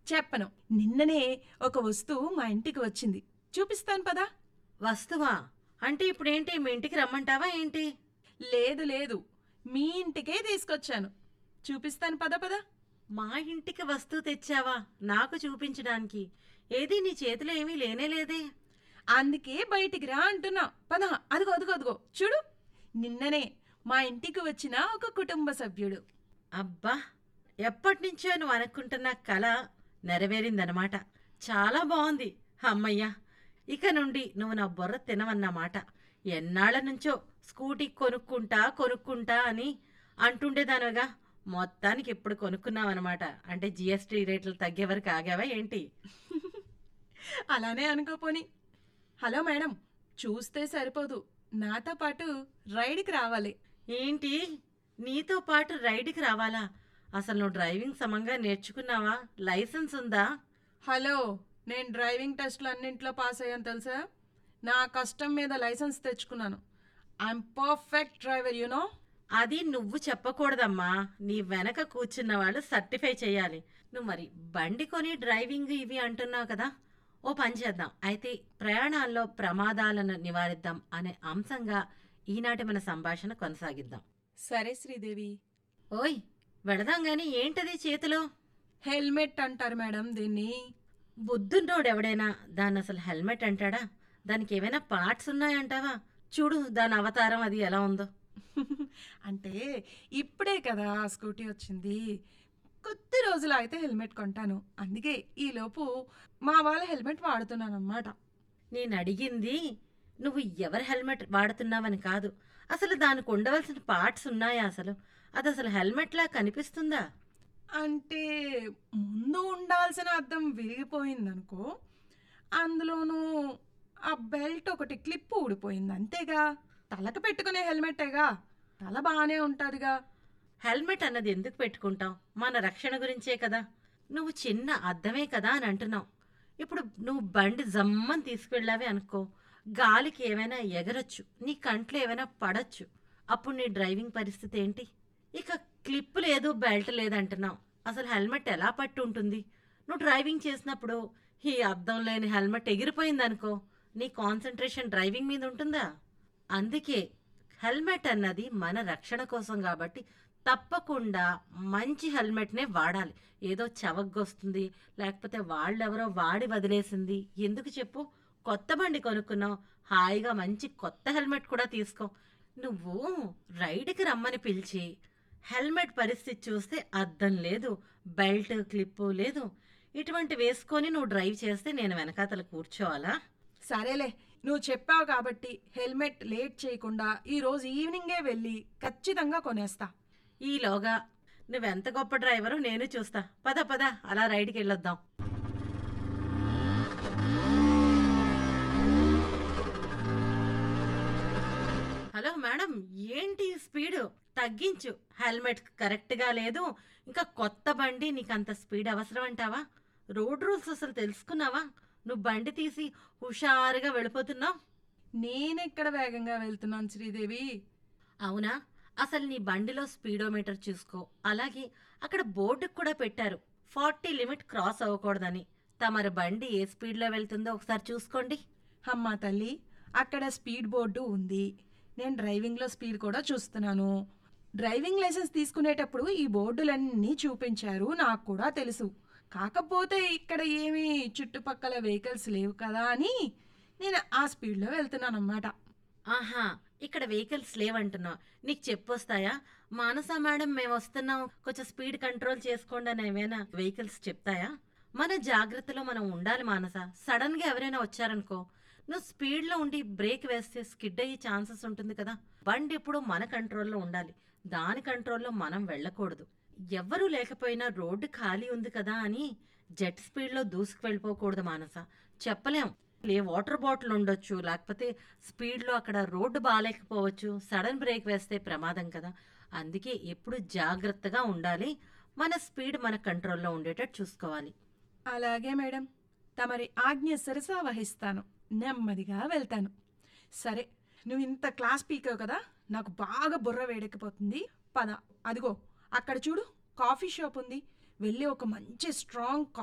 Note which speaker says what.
Speaker 1: చెప్పను నిన్ననే ఒక వస్తువు మా ఇంటికి వచ్చింది చూపిస్తాను పదా
Speaker 2: వస్తువా అంటే ఇప్పుడేంటి మీ ఇంటికి రమ్మంటావా ఏంటి
Speaker 1: లేదు లేదు మీ ఇంటికే తీసుకొచ్చాను చూపిస్తాను పద పద
Speaker 2: మా ఇంటికి వస్తువు తెచ్చావా నాకు చూపించడానికి ఏది నీ చేతిలో ఏమీ లేనే లేదే
Speaker 1: అందుకే బయటికి రా అంటున్నా పద అదిగో అదిగో అదిగో చూడు నిన్ననే మా ఇంటికి వచ్చిన ఒక కుటుంబ సభ్యుడు
Speaker 2: అబ్బా ఎప్పటి నుంచో నువ్వు అనుకుంటున్న కళ నెరవేరిందనమాట చాలా బాగుంది అమ్మయ్యా ఇక నుండి నువ్వు నా బుర్ర తినవన్నమాట ఎన్నాళ్ళ నుంచో స్కూటీ కొనుక్కుంటా కొనుక్కుంటా అని అంటుండేదానిగా మొత్తానికి ఇప్పుడు కొనుక్కున్నావన్నమాట అంటే జిఎస్టీ రేట్లు తగ్గే వరకు ఆగావా ఏంటి
Speaker 1: అలానే అనుకోపోని హలో మేడం చూస్తే సరిపోదు నాతో పాటు రైడ్కి రావాలి
Speaker 2: ఏంటి నీతో పాటు రైడ్కి రావాలా అసలు నువ్వు డ్రైవింగ్ సమంగా నేర్చుకున్నావా లైసెన్స్ ఉందా
Speaker 1: హలో నేను డ్రైవింగ్ టెస్ట్లు అన్నింటిలో పాస్ అయ్యాను తెలుసా నా కష్టం మీద లైసెన్స్ తెచ్చుకున్నాను ఐఎమ్ పర్ఫెక్ట్ డ్రైవర్ యునో
Speaker 2: అది నువ్వు చెప్పకూడదమ్మా నీ వెనక కూర్చున్న వాళ్ళు సర్టిఫై చేయాలి నువ్వు మరి బండి కొని డ్రైవింగ్ ఇవి అంటున్నావు కదా ఓ పని చేద్దాం అయితే ప్రయాణాల్లో ప్రమాదాలను నివారిద్దాం అనే అంశంగా ఈనాటి మన సంభాషణ కొనసాగిద్దాం
Speaker 1: సరే శ్రీదేవి
Speaker 2: ఓయ్ వెళదాం గాని ఏంటది చేతిలో
Speaker 1: హెల్మెట్ అంటారు మేడం దీన్ని
Speaker 2: బుద్ధున్నోడు ఎవడైనా దాన్ని అసలు హెల్మెట్ అంటాడా దానికి ఏమైనా పార్ట్స్ ఉన్నాయంటావా చూడు దాని అవతారం అది ఎలా ఉందో
Speaker 1: అంటే ఇప్పుడే కదా స్కూటీ వచ్చింది కొద్ది రోజులు అయితే హెల్మెట్ కొంటాను అందుకే ఈలోపు మా వాళ్ళ హెల్మెట్ వాడుతున్నాను అన్నమాట
Speaker 2: నేను అడిగింది నువ్వు ఎవరి హెల్మెట్ వాడుతున్నావని కాదు అసలు దానికి ఉండవలసిన పార్ట్స్ ఉన్నాయా అసలు అది అసలు హెల్మెట్లా కనిపిస్తుందా
Speaker 1: అంటే ముందు ఉండాల్సిన అద్దం విరిగిపోయిందనుకో అందులోనూ ఆ బెల్ట్ ఒకటి క్లిప్ ఊడిపోయింది అంతేగా తలకు పెట్టుకునే హెల్మెట్టేగా తల బాగానే ఉంటుందిగా
Speaker 2: హెల్మెట్ అన్నది ఎందుకు పెట్టుకుంటాం మన రక్షణ గురించే కదా నువ్వు చిన్న అద్దమే కదా అని అంటున్నావు ఇప్పుడు నువ్వు బండి జమ్మని తీసుకువెళ్ళావే అనుకో గాలికి ఏమైనా ఎగరొచ్చు నీ కంట్లో ఏమైనా పడొచ్చు అప్పుడు నీ డ్రైవింగ్ పరిస్థితి ఏంటి ఇక క్లిప్ లేదు బెల్ట్ లేదంటున్నావు అసలు హెల్మెట్ ఎలా పట్టు ఉంటుంది నువ్వు డ్రైవింగ్ చేసినప్పుడు ఈ అద్దం లేని హెల్మెట్ ఎగిరిపోయిందనుకో నీ కాన్సన్ట్రేషన్ డ్రైవింగ్ మీద ఉంటుందా అందుకే హెల్మెట్ అన్నది మన రక్షణ కోసం కాబట్టి తప్పకుండా మంచి హెల్మెట్నే వాడాలి ఏదో చవగ్గొస్తుంది లేకపోతే వాళ్ళెవరో వాడి వదిలేసింది ఎందుకు చెప్పు కొత్త బండి కొనుక్కున్నావు హాయిగా మంచి కొత్త హెల్మెట్ కూడా తీసుకో నువ్వు రైడ్కి రమ్మని పిలిచి హెల్మెట్ పరిస్థితి చూస్తే అద్దం లేదు బెల్ట్ క్లిప్పు లేదు ఇటువంటి వేసుకొని నువ్వు డ్రైవ్ చేస్తే నేను వెనకాతల కూర్చోవాలా
Speaker 1: సరేలే నువ్వు చెప్పావు కాబట్టి హెల్మెట్ లేట్ చేయకుండా ఈ రోజు ఈవినింగే వెళ్ళి ఖచ్చితంగా కొనేస్తా
Speaker 2: ఈలోగా నువ్వెంత గొప్ప డ్రైవరో నేను చూస్తా పద పద అలా రైడ్కి వెళ్ళొద్దాం హలో మేడం ఏంటి ఈ స్పీడు తగ్గించు హెల్మెట్ కరెక్ట్గా లేదు ఇంకా కొత్త బండి నీకు అంత స్పీడ్ అవసరం అంటావా రోడ్ రూల్స్ అసలు తెలుసుకున్నావా నువ్వు బండి తీసి హుషారుగా వెళ్ళిపోతున్నావు
Speaker 1: నేనెక్కడ వేగంగా వెళ్తున్నాను శ్రీదేవి
Speaker 2: అవునా అసలు నీ బండిలో స్పీడోమీటర్ చూసుకో అలాగే అక్కడ బోర్డుకు కూడా పెట్టారు ఫార్టీ లిమిట్ క్రాస్ అవ్వకూడదని తమరి బండి ఏ స్పీడ్లో వెళ్తుందో ఒకసారి చూసుకోండి
Speaker 1: అమ్మా తల్లి అక్కడ స్పీడ్ బోర్డు ఉంది నేను డ్రైవింగ్లో స్పీడ్ కూడా చూస్తున్నాను డ్రైవింగ్ లైసెన్స్ తీసుకునేటప్పుడు ఈ బోర్డులన్నీ చూపించారు నాకు కూడా తెలుసు కాకపోతే ఇక్కడ ఏమీ చుట్టుపక్కల వెహికల్స్ లేవు కదా అని నేను ఆ స్పీడ్లో వెళ్తున్నాను అన్నమాట
Speaker 2: ఆహా ఇక్కడ వెహికల్స్ లేవంటున్నావు నీకు చెప్పొస్తాయా మానస మేడం మేము వస్తున్నాం కొంచెం స్పీడ్ కంట్రోల్ చేసుకోండి అని ఏమైనా వెహికల్స్ చెప్తాయా మన జాగ్రత్తలో మనం ఉండాలి మానస సడన్ గా ఎవరైనా వచ్చారనుకో నువ్వు స్పీడ్లో ఉండి బ్రేక్ వేస్తే స్కిడ్ అయ్యే ఛాన్సెస్ ఉంటుంది కదా బండి ఎప్పుడు మన కంట్రోల్లో ఉండాలి దాని కంట్రోల్లో మనం వెళ్ళకూడదు ఎవ్వరూ లేకపోయినా రోడ్డు ఖాళీ ఉంది కదా అని జెట్ స్పీడ్లో దూసుకు వెళ్ళిపోకూడదు మానస చెప్పలేం ఏ వాటర్ బాటిల్ ఉండొచ్చు లేకపోతే స్పీడ్లో అక్కడ రోడ్డు బాగాలేకపోవచ్చు సడన్ బ్రేక్ వేస్తే ప్రమాదం కదా అందుకే ఎప్పుడు జాగ్రత్తగా ఉండాలి మన స్పీడ్ మన కంట్రోల్లో ఉండేటట్టు చూసుకోవాలి
Speaker 1: అలాగే మేడం తమరి ఆజ్ఞ సరసా వహిస్తాను నెమ్మదిగా వెళ్తాను సరే నువ్వు ఇంత క్లాస్ పీకావు కదా నాకు బాగా బుర్ర వేడెక్కిపోతుంది పద అదిగో అక్కడ చూడు కాఫీ షాప్ ఉంది వెళ్ళి ఒక మంచి స్ట్రాంగ్